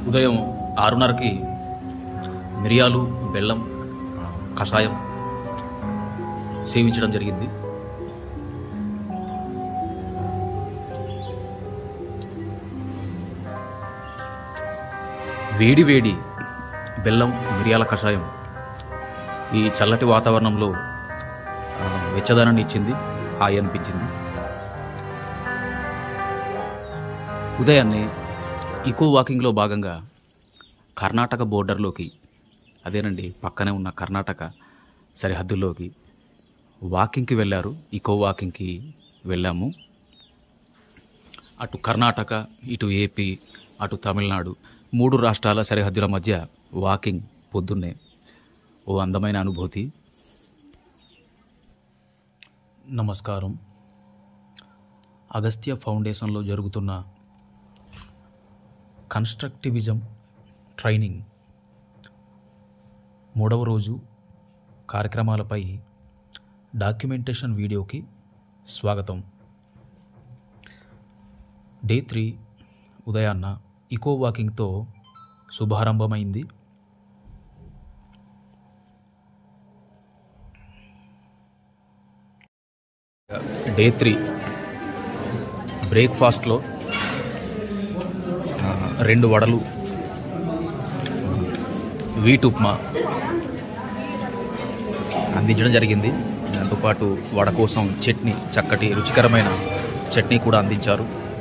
ఉదయం ఆరున్నరకి మిరియాలు బెల్లం ఆ, కషాయం సేవించడం జరిగింది వేడి వేడి బెల్లం మిరియాల కషాయం ఈ చల్లటి వాతావరణంలో ఆ, వెచ్చదనాన్ని ఇచ్చింది హాయి అనిపించింది ఉదయాన్నే ఈకో వాకింగ్లో భాగంగా కర్ణాటక బోర్డర్లోకి అదేనండి పక్కనే ఉన్న కర్ణాటక సరిహద్దుల్లోకి వాకింగ్కి వెళ్ళారు ఈకో వాకింగ్కి వెళ్ళాము అటు కర్ణాటక ఇటు ఏపీ అటు తమిళనాడు మూడు రాష్ట్రాల సరిహద్దుల మధ్య వాకింగ్ పొద్దున్నే ఓ అందమైన అనుభూతి నమస్కారం అగస్త్య ఫౌండేషన్లో జరుగుతున్న కన్స్ట్రక్టివిజం ట్రైనింగ్ మూడవ రోజు కార్యక్రమాలపై డాక్యుమెంటేషన్ వీడియోకి స్వాగతం డే త్రీ ఉదయాన్న ఇకో వాకింగ్తో శుభారంభమైంది డే త్రీ బ్రేక్ఫాస్ట్లో ఆ, రెండు వడలు వీట్ ఉప్మా అందించడం జరిగింది దాంతోపాటు వడ కోసం చట్నీ చక్కటి రుచికరమైన చట్నీ కూడా అందించారు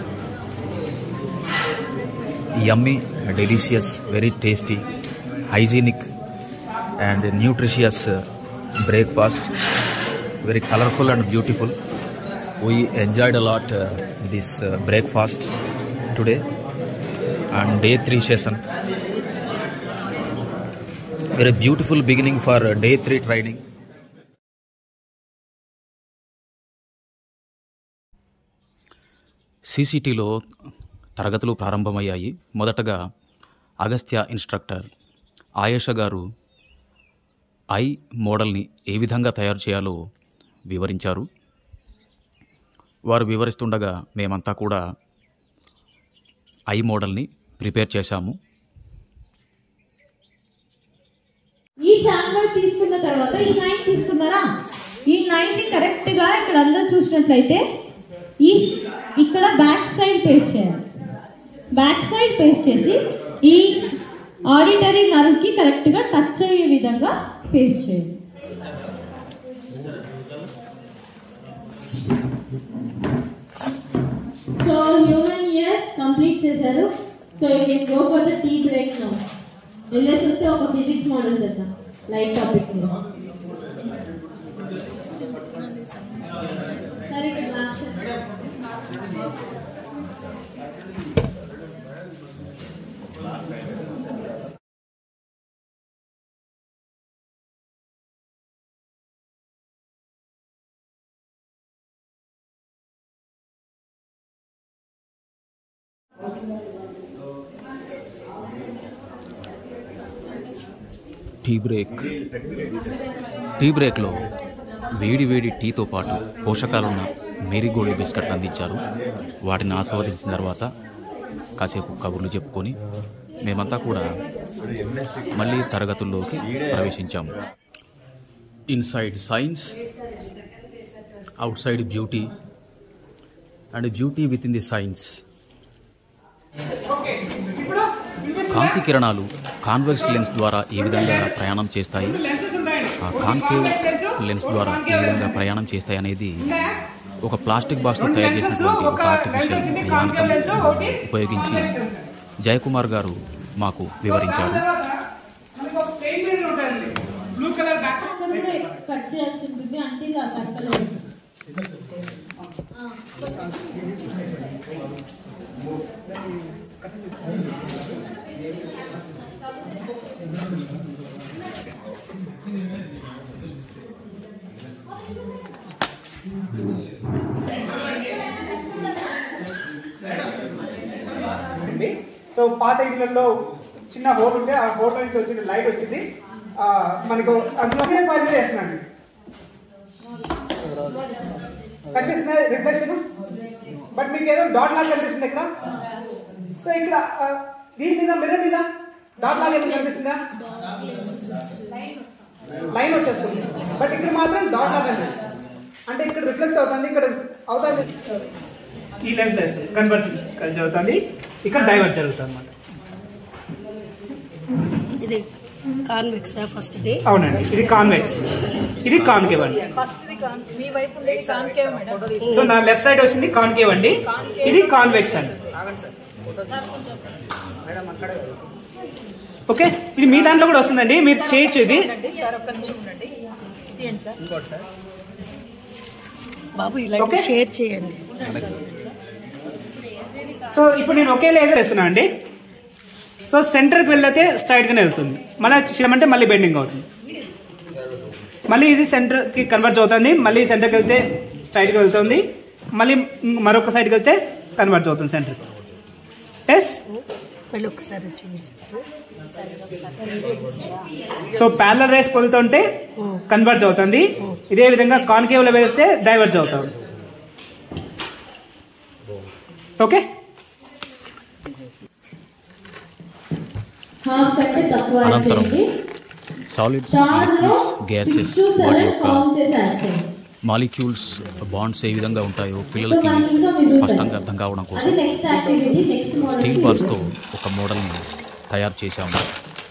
yummy delicious very tasty hygienic and nutritious breakfast very colourful and beautiful we enjoyed a lot this breakfast today and day 3 session very beautiful beginning for uh, day 3 training సీసీటీలో తరగతులు ప్రారంభమయ్యాయి మొదటగా అగస్త్య ఇన్స్ట్రక్టర్ ఆయేష గారు ఐ మోడల్ని ఏ విధంగా తయారు చేయాలో వివరించారు వారు వివరిస్తుండగా మేమంతా కూడా ఐ మోడల్ని ప్రిపేర్ చేశాము ఈ చాంబర్ తీసుకున్న తర్వాత ఈ నైన్ తీసుకున్నారా ఈ నైన్ ని కరెక్ట్ గా ఇక్కడ అందరూ చూసినట్లయితే ఈ ఇక్కడ బ్యాక్ సైడ్ పేస్ట్ చేయాలి బ్యాక్ సైడ్ పేస్ట్ చేసి ఈ ఆడిటరీ నర్వ్ కి కరెక్ట్ గా టచ్ అయ్యే విధంగా పేస్ట్ చేయాలి సో హ్యూమన్ ఇయర్ కంప్లీట్ చేశారు so you can go for the tea break now వెళ్ళేసి వస్తే ఒక ఫిజిక్స్ మోడల్ చేద్దాం లైట్ టాపిక్ సరే ఇక్కడ last. టీ బ్రేక్ టీ బ్రేక్లో వేడి వేడి టీతో పాటు పోషకాలున్న మేరీగోల్డ్ బిస్కెట్లు అందించారు వాటిని ఆస్వాదించిన తర్వాత కాసేపు కబుర్లు చెప్పుకొని మేమంతా కూడా మళ్ళీ తరగతుల్లోకి ప్రవేశించాము inside science outside beauty and beauty with in the science కాంతి కిరణాలు కాన్వెక్స్ లెన్స్ ద్వారా ఏ విధంగా ప్రయాణం చేస్తాయి ఆ కాన్కేవ్ లెన్స్ ద్వారా ఏ విధంగా ప్రయాణం చేస్తాయి అనేది ఒక ప్లాస్టిక్ బాక్స్తో తయారు చేసినటువంటి ఒక ఆర్టిఫిషియల్ యానకం ఉపయోగించి జయకుమార్ గారు మాకు వివరించారు బ్లూ కలర్ బ్యాక్ అక్కడ కూడా కట్ చేయాల్సి ఉంటుంది అంటే ఇలా సర్కల్ ఉంది సో పాత ఇళ్లలో చిన్న హోల్ ఉంటే ఆ హోల్ నుంచి వచ్చింది లైట్ వచ్చింది ఆ, మనకు అందులోనే పని చేస్తున్నాను కనిపిస్తుంది రిఫ్లెక్షన్ బట్ మీకు ఏదో డాట్ లాగా కనిపిస్తుంది ఇక్కడ సో ఇక్కడ దీని మీద మిర్రర్ మీద డాట్ లాగా ఏమైనా కనిపిస్తుందా లైన్ వచ్చేస్తుంది బట్ ఇక్కడ మాత్రం డాట్ లాగా ఉంది. అంటే ఇక్కడ రిఫ్లెక్ట్ అవుతుంది ఇక్కడ అవుతుంది ఈ లెన్స్ లెస్ కన్వర్జ్ జరుగుతుంది ఇక్కడ డైవర్ట్ జరుగుతుంది అన్నమాట ఇది కాన్వెక్స్ ఫస్ట్ ఇది అవునండి ఇది కాన్వెక్స్ ఇది కాన్కేవ్ అండి ఫస్ట్ ది కాన్ మీ వైపు ఉండేది కాన్కేవ్ మేడం సో నా లెఫ్ట్ సైడ్ వచ్చింది కాన్కేవ్ అండి ఇది కాన్వెక్స్ అండి ఓకే ఇది మీ దాంట్లో కూడా వస్తుందండి మీరు చేయొచ్చు ఇది ఉండండి సార్ ఒక్క నిమిషం ఉండండి తీయండి సార్ బాబు ఇలా ఓకే. షేర్ చేయండి సో ఇప్పుడు నేను ఒకే లేజర్ వేస్తున్నాను అండి సో సెంటర్కి వెళ్ళితే స్ట్రైట్ గానే వెళ్తుంది మళ్ళీ చేయమంటే మళ్ళీ బెండింగ్ అవుతుంది మళ్ళీ ఇది సెంటర్ కి కన్వర్ట్ అవుతుంది మళ్ళీ సెంటర్కి వెళ్తే స్ట్రైట్ గా వెళ్తుంది మళ్ళీ మరొక సైడ్కి వెళ్తే కన్వర్ట్ అవుతుంది సెంటర్ ఎస్ మళ్ళీ ఒకసారి చూపించు సార్ సో ప్యారలల్ రేస్ పొందుతుంటే కన్వర్జ్ అవుతుంది ఇదే విధంగా కాన్కేవ్ లో వేస్తే డైవర్జ్ అవుతుంది ఓకే హాఫ్ కంటే తక్కువ యాడ్ అనంతరం చేయండి సాలిడ్స్ చార్లో లిక్విడ్స్ గ్యాసెస్ మిక్స్ వాటి సరే యొక్క కౌంట్ చేసి యాడ్ చేయండి మాలిక్యూల్స్ బాండ్స్ ఏ విధంగా ఉంటాయో సో పిల్లలకి మనకి ఇంకా మిగులుతుంది. స్పష్టంగా అర్థం కావడం అది కోసం నెక్స్ట్ యాక్టివిటీ నెక్స్ట్ స్టీల్ బాల్స్తో ఒక మోడల్ని తయారు చేశాము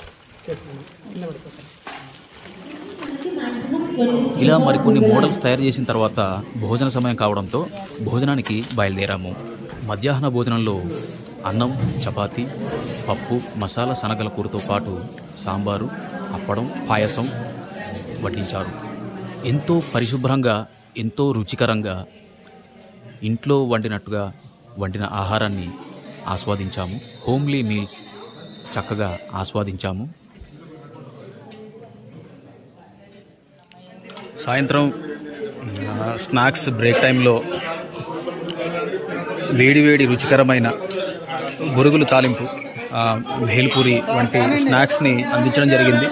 ఇలా మరికొన్ని మోడల్స్ తయారు చేసిన తర్వాత భోజన సమయం కావడంతో భోజనానికి బయలుదేరాము మధ్యాహ్న భోజనంలో అన్నం చపాతి పప్పు మసాలా శనగల కూరతో పాటు సాంబారు అప్పడం పాయసం వడ్డించారు ఎంతో పరిశుభ్రంగా ఎంతో రుచికరంగా ఇంట్లో వండినట్టుగా వండిన ఆహారాన్ని ఆస్వాదించాము హోమ్లీ మీల్స్ చక్కగా ఆస్వాదించాము సాయంత్రం ఆ, స్నాక్స్ బ్రేక్ టైంలో వేడి వేడి రుచికరమైన బొరుగులు తాలింపు ఆ, భేల్పూరి వంటి స్నాక్స్ని అందించడం జరిగింది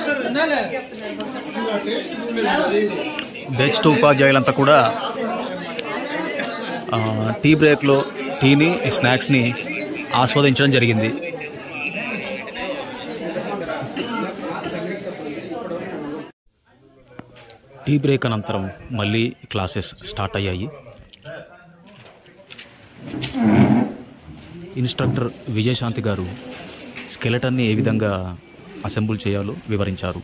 బెస్ట్ ఉపాధ్యాయులంతా కూడా ఆ, టీ బ్రేక్లో టీని స్నాక్స్ని ఆస్వాదించడం జరిగింది టీ బ్రేక్ అనంతరం మళ్ళీ క్లాసెస్ స్టార్ట్ అయ్యాయి ఇన్స్ట్రక్టర్ విజయశాంతి గారు స్కెలటన్ని ఏ విధంగా అసెంబుల్ చేయాలో వివరించారు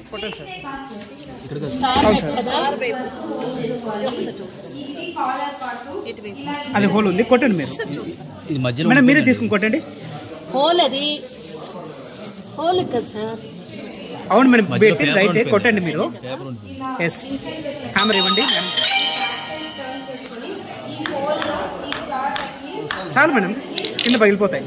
అది హోల్ ఉంది కొట్టండి మీరు ఇది మధ్యలో మేడం మీరే ఉంటుందండి. తీసుకుని కొట్టండి హోల్ అది హోల్ కదా సార్ అవును మేడం మధ్యలో పెట్టి పేపర్ రైట్ ఉంటుంది. కొట్టండి మీరు పేపర్ ఉంటుంది. ఎస్ హ్యామర్ ఇవ్వండి చాలు మేడం కింద పగిలిపోతాయి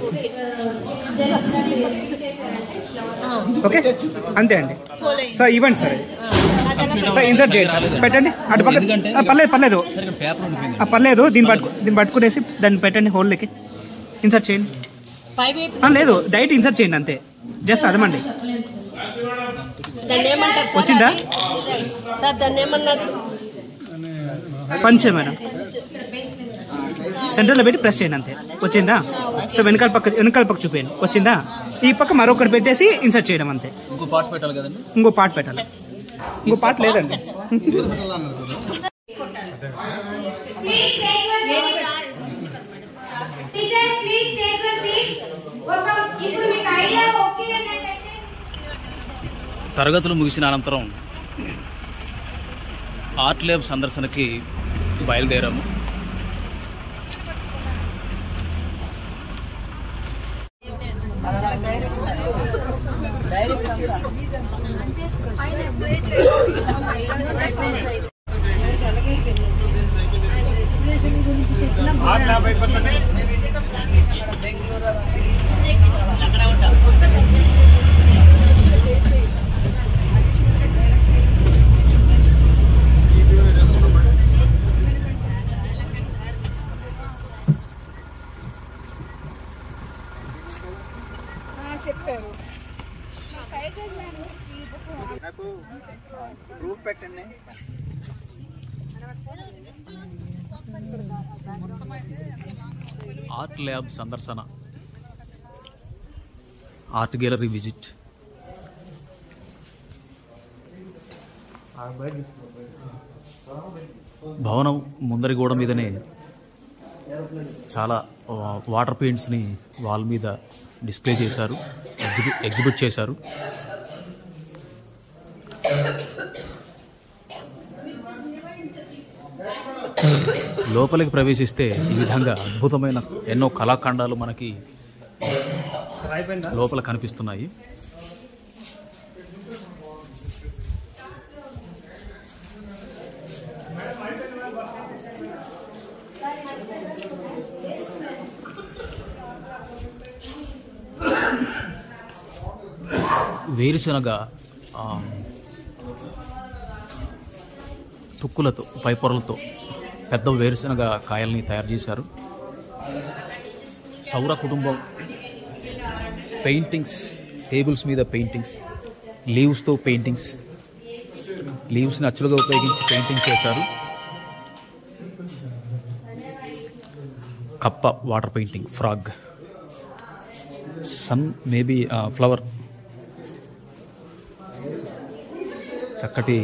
ఓకే అంతే అండి సార్ ఇవ్వండి సార్ సార్ ఇన్సర్ట్ చేయండి పెట్టండి అటు పక్క ఎందుకంటే- ఆ, పర్లేదు పర్లేదు సరే, ఇక్కడ పేపర్ ఉండిపోయింది ఆ, పర్లేదు దీన్ని పట్టుకు దీన్ని పట్టుకునేసి దాన్ని పెట్టండి హోల్లోకి ఇన్సర్ట్ చేయండి పై వైపు ఆ, లేదు డైరెక్ట్ ఇన్సర్ట్ చేయండి అంతే జస్ట్ అదమండి దాన్ని ఏమంటారు సార్ వచ్చిందా? అది? సార్ దాన్ని ఏమన్నారు పంచే మేడం సెంటర్లో పెట్టి ప్రెస్ చేయండి అంతే వచ్చిందా సో వెనకాల పక్క వెనకాల పక్క చూపేయండి వచ్చిందా ఈ పక్క మరొకటి పెట్టేసి ఇన్సర్ట్ చేయడం అంతే ఇంకో పాట పెట్టాలి కదండి ఇంకో పార్ట్ పెట్టాలి ఇంకో పార్ట్ లేదండి teachers please take your seats ఒక ఇప్పుడు మీకు ఐడియా ఓకే అన్నట్టయితే తరగతులు ముగిసిన అనంతరం ఆర్ట్ ల్యాబ్ సందర్శనకి బయలుదేరాము నాకు ప్రూఫ్ పెట్టండి ఆర్ట్ ల్యాబ్ సందర్శన ఆర్ట్ గ్యాలరీ విజిట్ భవనం ముందరి గోడ మీదనే చాలా ఆ, వాటర్ పెయింట్స్ని వాల్ మీద డిస్ప్లే చేశారు ఎగ్జిబి- ఎగ్జిబిట్ చేశారు లోపలికి ప్రవేశిస్తే ఈ విధంగా అద్భుతమైన ఎన్నో కళాఖండాలు మనకి అయిపోయిందా లోపల కనిపిస్తున్నాయి వేరుశనగ ఆ, తుక్కులతో పైపొరలతో పెద్ద వేరుశనగ కాయల్ని తయారు చేశారు సౌర కుటుంబం పెయింటింగ్స్ టేబుల్స్ మీద పెయింటింగ్స్ లీవ్స్తో పెయింటింగ్స్ లీవ్స్ని అచ్చులుగా ఉపయోగించి పెయింటింగ్ చేశారు కప్ప water painting frog sun maybe flower చక్కటి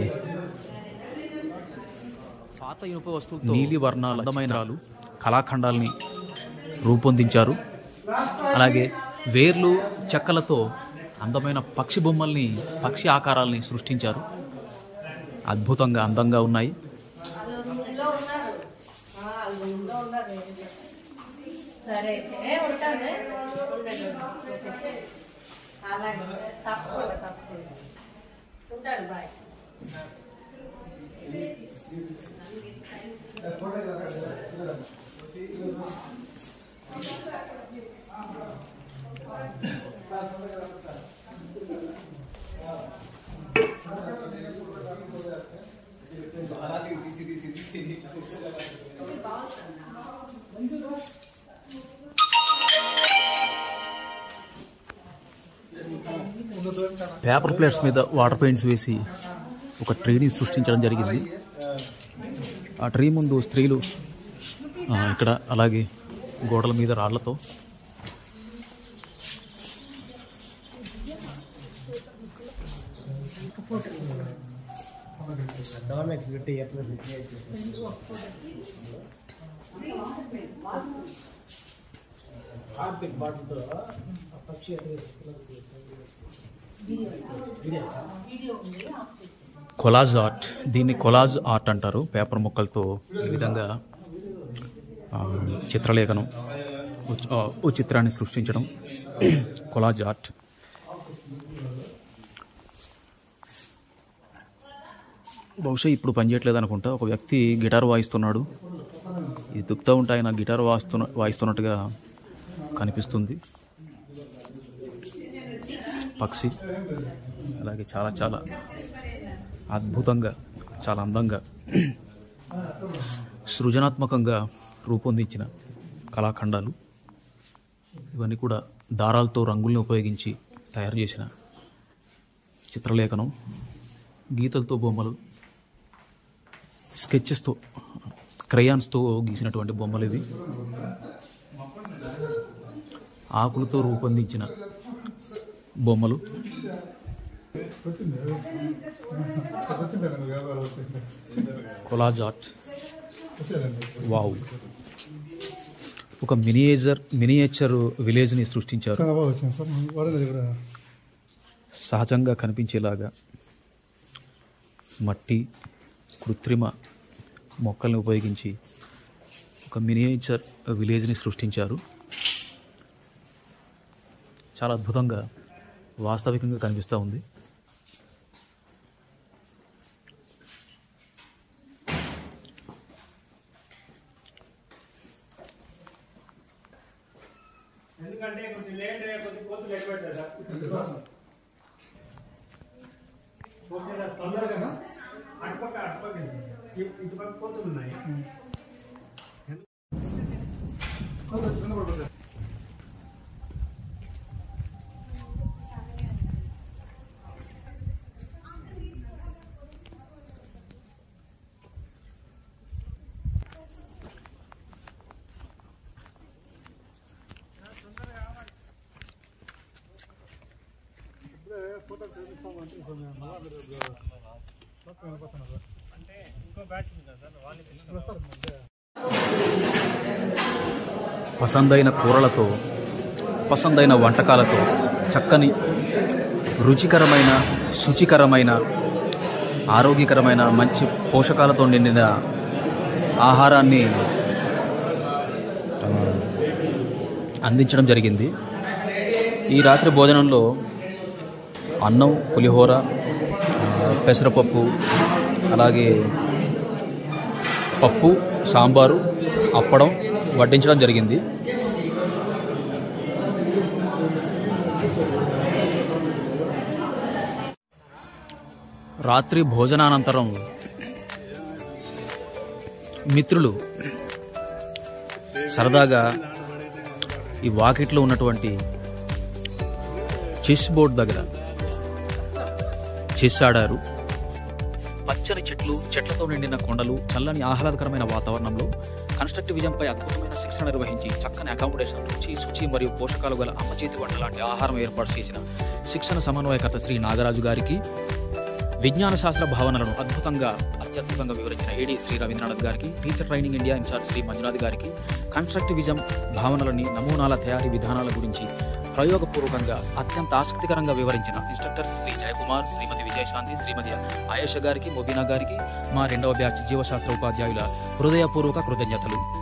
పాత ఇనుప వస్తువులతో నీలి వర్ణాల అందమైన కళాఖండాల్ని రూపొందించారు అలాగే వేర్లు చెక్కలతో అందమైన పక్షి బొమ్మల్ని పక్షి ఆకారాల్ని సృష్టించారు అద్భుతంగా అందంగా ఉన్నాయి సరే అయితే ఉంటాను ఉండండి అలాగే తప్పకుండా తప్పకుండా ఉంటాను బాయ్ పేపర్ ప్లేట్స్ మీద వాటర్ పెయింట్స్ వేసి ఒక ట్రీని సృష్టించడం జరిగింది ఆ ట్రీ ముందు స్త్రీలు ఆ, ఇక్కడ అలాగే గోడల మీద రాళ్లతో కొలాజ్ ఆర్ట్ దీన్ని కొలాజ్ ఆర్ట్ అంటారు పేపర్ ముక్కలతో ఈ విధంగా ఆ, చిత్రలేఖనం ఓ- ఆ, ఓ చిత్రాన్ని సృష్టించడం కొలాజ్ ఆర్ట్ బహుశా ఇప్పుడు పనిచేయట్లేదు అనుకుంటా ఒక వ్యక్తి గిటార్ వాయిస్తున్నాడు ఇది దుక్తా ఉంటే ఆయన గిటార్ వాయిస్తున్న వాయిస్తున్నట్టుగా కనిపిస్తుంది పక్షి అలాగే చాలా చాలా అద్భుతంగా చాలా అందంగా సృజనాత్మకంగా రూపొందించిన కళాఖండాలు ఇవన్నీ కూడా దారాలతో రంగుల్ని ఉపయోగించి తయారు చేసిన చిత్రలేఖనం గీతలతో బొమ్మలు స్కెచెస్తో క్రయాన్స్తో గీసినటువంటి బొమ్మలు ఇవి ఆకులతో రూపొందించిన బొమ్మలు కొలాజ్ ఆర్ట్ వావ్ ఒక మినియేచర్ మినియేచర్ విలేజ్ని సృష్టించారు చాలా బాగా వచ్చింది సార్ వాడలేదు కూడా సహజంగా కనిపించేలాగా మట్టి కృత్రిమ మొక్కల్ని ఉపయోగించి ఒక మినియేచర్ విలేజ్ని సృష్టించారు చాలా అద్భుతంగా వాస్తవికంగా కనిపిస్తూ ఉంది ఎందుకంటే కొంచెం లేట్ అయ్యే కొద్ది కోతులు ఎక్కువ సార్ ఓకే సార్ తొందరగా అటుపక్క అటుపక్క ఇటు- ఇటుపక్క కోతులు ఉన్నాయి పసందైన కూరలతో పసందైన వంటకాలతో చక్కని రుచికరమైన శుచికరమైన ఆరోగ్యకరమైన మంచి పోషకాలతో నిండిన ఆహారాన్ని ఆ, అందించడం జరిగింది ఈ రాత్రి భోజనంలో అన్నం పులిహోర ఆ, పెసరపప్పు అలాగే పప్పు సాంబారు అప్పడం వడ్డించడం జరిగింది రాత్రి భోజనానంతరం మిత్రులు సరదాగా ఈ వాకిట్లో ఉన్నటువంటి చెస్ బోర్డ్ దగ్గర చెస్ ఆడారు పచ్చని చెట్లు చెట్లతో నిండిన కొండలు చల్లని ఆహ్లాదకరమైన వాతావరణంలో కన్స్ట్రక్టివ్ విజయంపై అద్భుతమైన శిక్షణ నిర్వహించి చక్కని అకామిడేషన్ రుచి శుచి మరియు పోషకాలు గల అమ్మ చేతి వంట లాంటి ఆహారం ఏర్పాటు చేసిన శిక్షణ సమన్వయకర్త శ్రీ నాగరాజు గారికి విజ్ఞాన శాస్త్ర భావనలను అద్భుతంగా అత్యద్భుతంగా వివరించిన ఏడి శ్రీ రవీంద్రనాథ్ గారికి teacher training India incharge Shri Manjunath గారికి కన్స్ట్రక్టివిజం భావనలని నమూనాల తయారీ విధానాల గురించి ప్రయోగపూర్వకంగా అత్యంత ఆసక్తికరంగా వివరించిన ఇన్స్ట్రక్టర్స్ శ్రీ జయకుమార్ శ్రీమతి విజయశాంతి శ్రీమతి ఆయేష గారికి మొబీనా గారికి మా రెండవ బ్యాచ్ జీవశాస్త్ర ఉపాధ్యాయుల హృదయపూర్వక కృతజ్ఞతలు